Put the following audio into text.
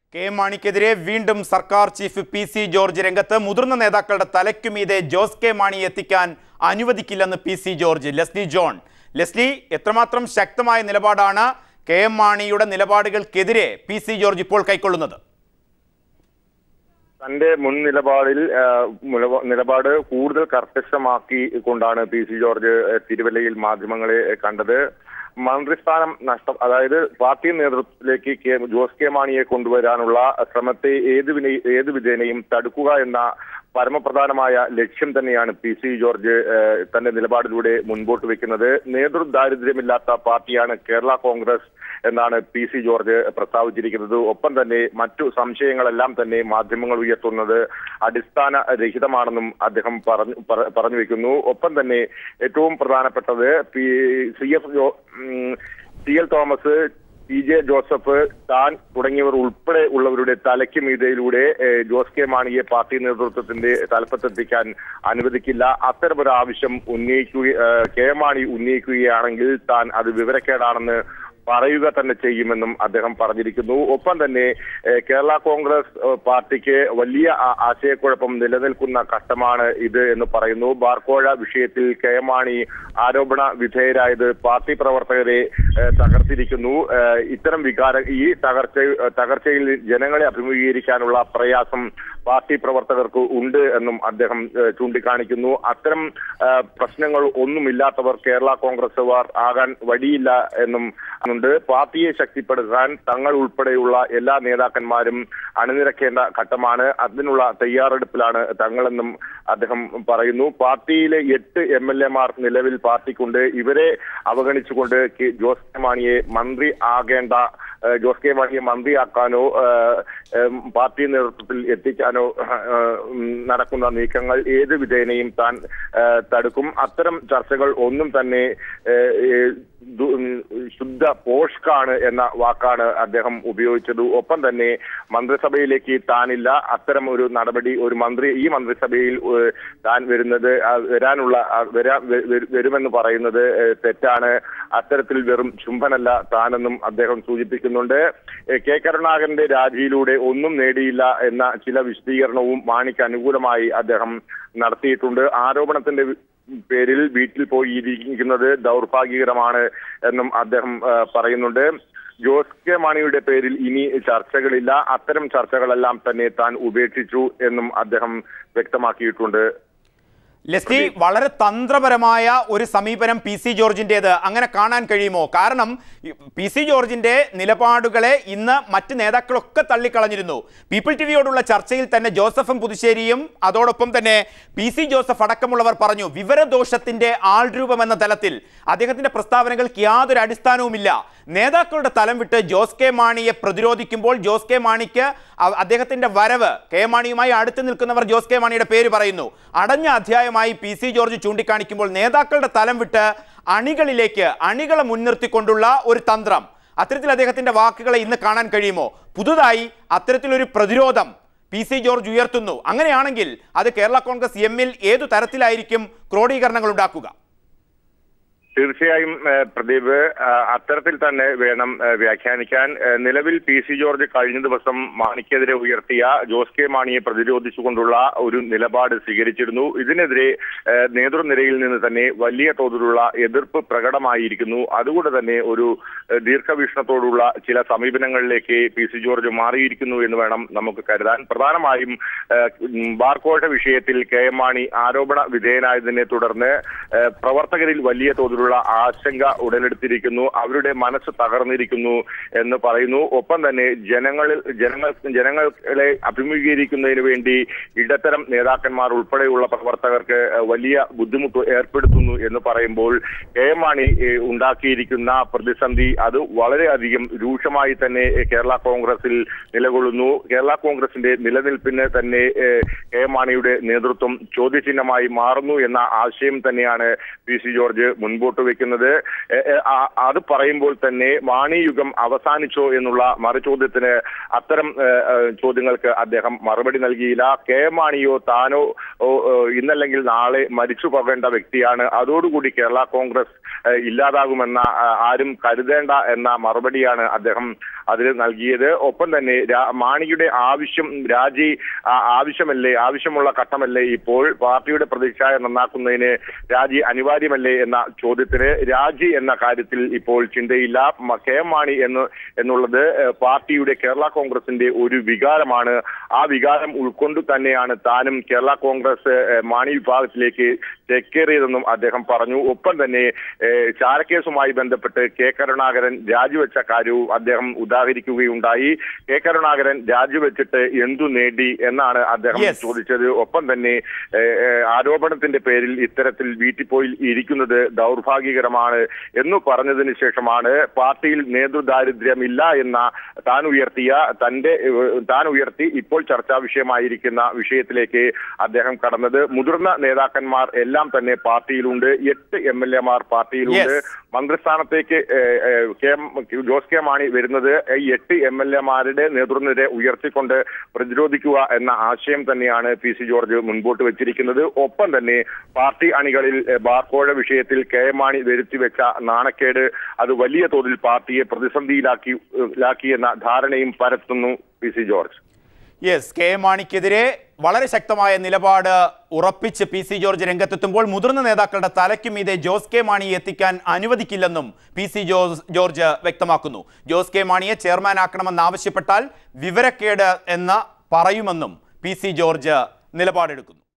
K M മാണിക്കെതിരെ വീണ്ടും സർക്കാർ chief P C George രംഗത്ത് മുതിർന്ന നേതാക്കളുടെ തലയ്ക്കുമീതെ ജോസ് കെ മാണി എത്തിക്കാൻ അനുവദിക്കില്ലെന്ന് P C George Leslie John Leslie എത്രമാത്രം ശക്തമായ നിലപാടാണ് കെ എം മാണിയുടെ നിലപാടുകൾക്കെതിരെ പി സി ജോർജ് ഇപ്പോൾ കൈക്കൊള്ളുന്നത് തന്റെ മുൻ നിലപാടിൽ ആ, മുലപ- നിലപാട് കൂടുതൽ കർക്കശമാക്കി കൊണ്ടാണ് പി സി ജോർജ് ആ, തിരുവല്ലയിൽ മാധ്യമങ്ങളെ ആ, കണ്ടത് മന്ത്രിസ്ഥാനം നഷ്ടം അതായത് പാർട്ടി നേതൃത്വത്തിലേക്ക് കെ ജോസ് കെ മാണിയെ കൊണ്ടുവരാനുള്ള ശ്രമത്തെ ഏത് വിനെ- ഏത് വിധേനയും തടുക്കുക എന്ന പരമപ്രധാനമായ ലക്ഷ്യം തന്നെയാണ് പി സി ജോർജ് ഏഹ്, തന്റെ നിലപാടിലൂടെ മുൻപോട്ട് വെക്കുന്നത് നേതൃദാരിദ്ര്യമില്ലാത്ത പാർട്ടിയാണ് കേരള കോൺഗ്രസ് എന്നാണ് പി സി ജോർജ് പ്രസ്താവിച്ചിരിക്കുന്നത് ഒപ്പം തന്നെ മറ്റു സംശയങ്ങളെല്ലാം തന്നെ മാധ്യമങ്ങൾ ഉയർത്തുന്നത് അടിസ്ഥാന രഹിതമാണെന്നും അദ്ദേഹം പറഞ്ഞു പറ- പറഞ്ഞു വെക്കുന്നു ഒപ്പം തന്നെ ഏറ്റവും പ്രധാനപ്പെട്ടത് പി സി എഫ് ജോ ഉം, C L Thomas P J Joseph താൻ തുടങ്ങിയവർ ഉൾപ്പെടെ ഉള്ളവരുടെ തലയ്ക്ക് മീതയിലൂടെ ഏഹ്, ജോസ് കെ മാണിയെ പാർട്ടി നേതൃത്വത്തിന്റെ തലപ്പത്തെത്തിക്കാൻ അനുവദിക്കില്ല അത്തരമൊരു ആവശ്യം ഉന്നയിക്കുക ഏഹ്, കെ മാണി ഉന്നയിക്കുകയാണെങ്കിൽ താൻ അത് വിവരക്കേടാണെന്ന് പറയുക തന്നെ ചെയ്യുമെന്നും അദ്ദേഹം പറഞ്ഞിരിക്കുന്നു ഒപ്പം തന്നെ ഏഹ്, കേരള കോൺഗ്രസ് ഏഹ്, പാർട്ടിക്ക് വലിയ ആ- ആശയക്കുഴപ്പം നിലനിൽക്കുന്ന ഘട്ടമാണ് ഇത് എന്ന് പറയുന്നു ബാർക്കോഴ വിഷയത്തിൽ കെ എം മാണി ആരോപണ വിധേയരായത് പാർട്ടി പ്രവർത്തകരെ ഏഹ്, തകർത്തിരിക്കുന്നു ഏഹ്, ഇത്തരം വികാര ഈ തകർച്ച തകർച്ചയിൽ ജനങ്ങളെ അഭിമുഖീകരിക്കാനുള്ള പ്രയാസം പാർട്ടി പ്രവർത്തകർക്ക് ഉണ്ട് എന്നും അദ്ദേഹം ഏഹ്, ചൂണ്ടിക്കാണിക്കുന്നു അത്തരം ഏഹ്, പ്രശ്നങ്ങൾ ഒന്നുമില്ലാത്തവർ കേരള കോൺഗ്രസുകാർ ആകാൻ വഴിയില്ല എന്നും ഉണ്ട് പാർട്ടിയെ ശക്തിപ്പെടുത്താൻ തങ്ങൾ ഉൾപ്പെടെയുള്ള എല്ലാ നേതാക്കന്മാരും അണിനിരക്കേണ്ട ഘട്ടമാണ് അതിനുള്ള തയ്യാറെടുപ്പിലാണ് തങ്ങളെന്നും അദ്ദേഹം പറയുന്നു പാർട്ടിയിലെ എട്ട് എം എൽ എമാർ നിലവിൽ പാർട്ടിക്കുണ്ട് ഇവരെ അവഗണിച്ചുകൊണ്ട് കെ- ജോസ് കെ മാണിയെ മന്ത്രി ആകേണ്ട ഏഹ്, ജോസ് കെ മാണിയെ മന്ത്രിയാക്കാനോ ഏഹ്, ഏഹ്, പാർട്ടി നേതൃത്വത്തിൽ എത്തിക്കാനോ ഏഹ്, ഉം, നടക്കുന്ന നീക്കങ്ങൾ ഏത് വിധേനയും താൻ ഏഹ്, തടുക്കും അത്തരം ചർച്ചകൾ ഒന്നും തന്നെ ഏഹ്, ഏഹ്, ദു- ഉം, ശുദ്ധ പോഷ്കാണ് എന്ന വാക്കാണ് അദ്ദേഹം ഉപയോഗിച്ചത് ഒപ്പം തന്നെ മന്ത്രിസഭയിലേക്ക് താനില്ല അത്തരം ഒരു നടപടി ഒരു മന്ത്രി ഈ മന്ത്രിസഭയിൽ ഏഹ്, താൻ വരുന്നത് ആ, വരാനുള്ള ആ, വരാ വ- വ- വരുമെന്ന് പറയുന്നത് ഏഹ്, തെറ്റാണ് അത്തരത്തിൽ വെറും ചുംബനല്ല താനെന്നും അദ്ദേഹം സൂചിപ്പിക്കുന്നുണ്ട് ഏഹ്, കെ കരുണാകരന്റെ രാജിയിലൂടെ ഒന്നും നേടിയില്ല എന്ന ചില വിശദീകരണവും മാണിക്ക് അനുകൂലമായി അദ്ദേഹം നടത്തിയിട്ടുണ്ട് ആരോപണത്തിന്റെ വി- പേരിൽ വീട്ടിൽ പോയി ഇരിക്കുന്നത് ദൗർഭാഗ്യകരമാണ് എന്നും അദ്ദേഹം ആ, പറയുന്നുണ്ട് ജോസ് കെ മാണിയുടെ പേരിൽ ഇനി ചർച്ചകളില്ല അത്തരം ചർച്ചകളെല്ലാം തന്നെ താൻ ഉപേക്ഷിച്ചു എന്നും അദ്ദേഹം വ്യക്തമാക്കിയിട്ടുണ്ട് ലെസ്ലി വളരെ തന്ത്രപരമായ ഒരു സമീപനം പി സി ജോർജിൻ്റെത് അങ്ങനെ കാണാൻ കഴിയുമോ കാരണം ഈ പി സി ജോർജിന്റെ നിലപാടുകളെ ഇന്ന് മറ്റ് നേതാക്കളൊക്കെ തള്ളിക്കളഞ്ഞിരുന്നു പീപ്പിൾ ടി വിയോടുള്ള ചർച്ചയിൽ തന്നെ ജോസഫും പുതുശ്ശേരിയും അതോടൊപ്പം തന്നെ പി സി ജോസഫ് അടക്കമുള്ളവർ പറഞ്ഞു വിവരദോഷത്തിന്റെ ആൾരൂപം എന്ന തലത്തിൽ അദ്ദേഹത്തിന്റെ പ്രസ്താവനകൾക്ക് യാതൊരു അടിസ്ഥാനവുമില്ല നേതാക്കളുടെ തലം വിട്ട് ജോസ് കെ മാണിയെ പ്രതിരോധിക്കുമ്പോൾ ജോസ് കെ മാണിക്ക് അ- അദ്ദേഹത്തിന്റെ വരവ് കെ മാണിയുമായി അടുത്ത് നിൽക്കുന്നവർ ജോസ് കെ മാണിയുടെ പേര് പറയുന്നു അടഞ്ഞ അധ്യായമായി പി സി ജോർജ് ചൂണ്ടിക്കാണിക്കുമ്പോൾ നേതാക്കളുടെ തലം വിട്ട് അണികളിലേക്ക് അണികളെ മുൻനിർത്തിക്കൊണ്ടുള്ള ഒരു തന്ത്രം അത്തരത്തിൽ അദ്ദേഹത്തിന്റെ വാക്കുകളെ ഇന്ന് കാണാൻ കഴിയുമോ പുതുതായി അത്തരത്തിലൊരു പ്രതിരോധം പി സി ജോർജ് ഉയർത്തുന്നു അങ്ങനെയാണെങ്കിൽ അത് കേരള കോൺഗ്രസ് എമ്മിൽ ഏതു തരത്തിലായിരിക്കും ക്രോഡീകരണങ്ങൾ ഉണ്ടാക്കുക തീർച്ചയായും ഏഹ്, പ്രദീപ് ആഹ്, അത്തരത്തിൽ തന്നെ വേണം ഏഹ്, വ്യാഖ്യാനിക്കാൻ ഏഹ്, നിലവിൽ പി സി ജോർജ് കഴിഞ്ഞ ദിവസം മാണിക്കെതിരെ ഉയർത്തിയ ജോസ് കെ മാണിയെ പ്രതിരോധിച്ചുകൊണ്ടുള്ള ഒരു നിലപാട് സ്വീകരിച്ചിരുന്നു ഇതിനെതിരെ ഏഹ്, നേതൃനിരയിൽ നിന്ന് തന്നെ വലിയ തോതിലുള്ള എതിർപ്പ് പ്രകടമായിരിക്കുന്നു അതുകൊണ്ട് തന്നെ ഒരു ഏഹ്, ദീർഘവീക്ഷണത്തോടുള്ള ചില സമീപനങ്ങളിലേക്ക് പി സി ജോർജ് മാറിയിരിക്കുന്നു എന്ന് വേണം നമുക്ക് കരുതാൻ പ്രധാനമായും ഏഹ്, ഉം, ബാർക്കോട്ട വിഷയത്തിൽ കെ എം മാണി ആരോപണ വിധേയനായതിനെ തുടർന്ന് ഏഹ്, പ്രവർത്തകരിൽ വലിയ തോതിലുള്ള ആശങ്ക ഉടലെടുത്തിരിക്കുന്നു അവരുടെ മനസ്സ് തകർന്നിരിക്കുന്നു എന്ന് പറയുന്നു ഒപ്പം തന്നെ ജനങ്ങളിൽ ജനങ്ങൾ ജനങ്ങളെ അഭിമുഖീകരിക്കുന്നതിന് വേണ്ടി ഇടത്തരം നേതാക്കന്മാർ ഉൾപ്പെടെയുള്ള പ്രവർത്തകർക്ക് ഏഹ്, വലിയ ബുദ്ധിമുട്ട് ഏർപ്പെടുത്തുന്നു എന്ന് പറയുമ്പോൾ കെ എം മാണി ഏഹ്, ഉണ്ടാക്കിയിരിക്കുന്ന പ്രതിസന്ധി അത് വളരെയധികം രൂക്ഷമായി തന്നെ ഏഹ്, കേരള കോൺഗ്രസിൽ നിലകൊള്ളുന്നു കേരള കോൺഗ്രസിന്റെ നിലനിൽപ്പിന് തന്നെ ഏഹ്, കെ എം മാണിയുടെ നേതൃത്വം ചോദ്യചിഹ്നമായി മാറുന്നു എന്ന ആശയം തന്നെയാണ് പി സി ജോർജ് മുൻപോട്ട് വെക്കുന്നത് ഏഹ്, ഏഹ്, ആ- അത് പറയുമ്പോൾ തന്നെ മാണി യുഗം അവസാനിച്ചോ എന്നുള്ള മറുചോദ്യത്തിന് അത്തരം ഏഹ്, ഏഹ്, ചോദ്യങ്ങൾക്ക് അദ്ദേഹം മറുപടി നൽകിയില്ല കെ എം മാണിയോ താനോ ഓ, ഏഹ്, ഇന്നല്ലെങ്കിൽ നാളെ മരിച്ചു പോകേണ്ട വ്യക്തിയാണ് അതോടുകൂടി കേരള കോൺഗ്രസ് ഏഹ്, ഇല്ലാതാകുമെന്ന ആ, ആരും കരുതേണ്ട എന്ന മറുപടിയാണ് അദ്ദേഹം അതിൽ നൽകിയത് ഒപ്പം തന്നെ രാ- മാണിയുടെ ആവശ്യം രാജി ആ, ആവശ്യമല്ലേ ആവശ്യമുള്ള ഘട്ടമല്ലേ ഇപ്പോൾ പാർട്ടിയുടെ പ്രതിച്ഛായ നന്നാക്കുന്നതിന് രാജി അനിവാര്യമല്ലേ എന്ന ചോദ്യത്തിന് രാജി എന്ന കാര്യത്തിൽ ഇപ്പോൾ ചിന്തയില്ല മ- കെ എം മാണി എന്ന് എന്നുള്ളത് ഏഹ്, പാർട്ടിയുടെ കേരള കോൺഗ്രസിന്റെ ഒരു വികാരമാണ് ആ വികാരം ഉൾക്കൊണ്ട് തന്നെയാണ് താനും കേരള കോൺഗ്രസ് ഏഹ്, മാണി വിഭാഗത്തിലേക്ക് ചേക്കേറിയതെന്നും അദ്ദേഹം പറഞ്ഞു ഒപ്പം തന്നെ ഏഹ്, ചാരക്കേസുമായി ബന്ധപ്പെട്ട് കെ കരുണാകരൻ രാജിവെച്ച കാര്യവും അദ്ദേഹം ഉദാഹരിക്കുകയുണ്ടായി കെ കരുണാകരൻ രാജിവെച്ചിട്ട് എന്തു നേടി എന്നാണ് അദ്ദേഹം Yes. ചോദിച്ചത് ഒപ്പം തന്നെ ഏഹ്, ഏഹ്, ആരോപണത്തിന്റെ പേരിൽ ഇത്തരത്തിൽ വീട്ടിൽ പോയി ഇരിക്കുന്നത് ദൗർഭാഗ്യകരമാണ് എന്ന് പറഞ്ഞതിന് ശേഷമാണ് പാർട്ടിയിൽ നേതൃദാരിദ്ര്യമില്ല എന്ന താൻ ഉയർത്തിയ തന്റെ ഏഹ്, താൻ ഉയർത്തി ഇപ്പോൾ ചർച്ചാ വിഷയമായിരിക്കുന്ന വിഷയത്തിലേക്ക് അദ്ദേഹം കടന്നത് മുതിർന്ന നേതാക്കന്മാർ എല്ലാം തന്നെ പാർട്ടിയിലുണ്ട് എട്ട് എം എൽ എമാർ പാർട്ടിയിലുണ്ട് Yes. മന്ത്രിസ്ഥാനത്തേക്ക് ഏഹ്, ഏഹ്, K M Jose K Mani വരുന്നത് ഈ എട്ട് എം എൽ എമാരുടെ നേതൃനിരെ ഉയർത്തിക്കൊണ്ട് പ്രതിരോധിക്കുക എന്ന ആശയം തന്നെയാണ് പി സി ജോർജ് മുൻപോട്ട് വെച്ചിരിക്കുന്നത് ഒപ്പം തന്നെ പാർട്ടി അണികളിൽ ഏഹ്, ബാർക്കോഴ വിഷയത്തിൽ കെ എം മാണി വരുത്തിവെച്ച നാണക്കേട് അത് വലിയ തോതിൽ പാർട്ടിയെ പ്രതിസന്ധിയിലാക്കി ഏഹ്, ലാക്കിയെന്ന ധാരണയും പരത്തുന്നു P C George yes K M മാണിക്കെതിരെ വളരെ ശക്തമായ നിലപാട് ഉറപ്പിച്ച് പി സി ജോർജ് രംഗത്തെത്തുമ്പോൾ മുതിർന്ന നേതാക്കളുടെ തലയ്ക്കും മീതെ ജോസ് കെ മാണിയെ എത്തിക്കാൻ അനുവദിക്കില്ലെന്നും പി സി ജോസ് ജോർജ് വ്യക്തമാക്കുന്നു ജോസ് കെ മാണിയെ ചെയർമാനാക്കണമെന്നാവശ്യപ്പെട്ടാൽ വിവരക്കേട് എന്ന് പറയുമെന്നും പി സി ജോർജ് നിലപാടെടുക്കുന്നു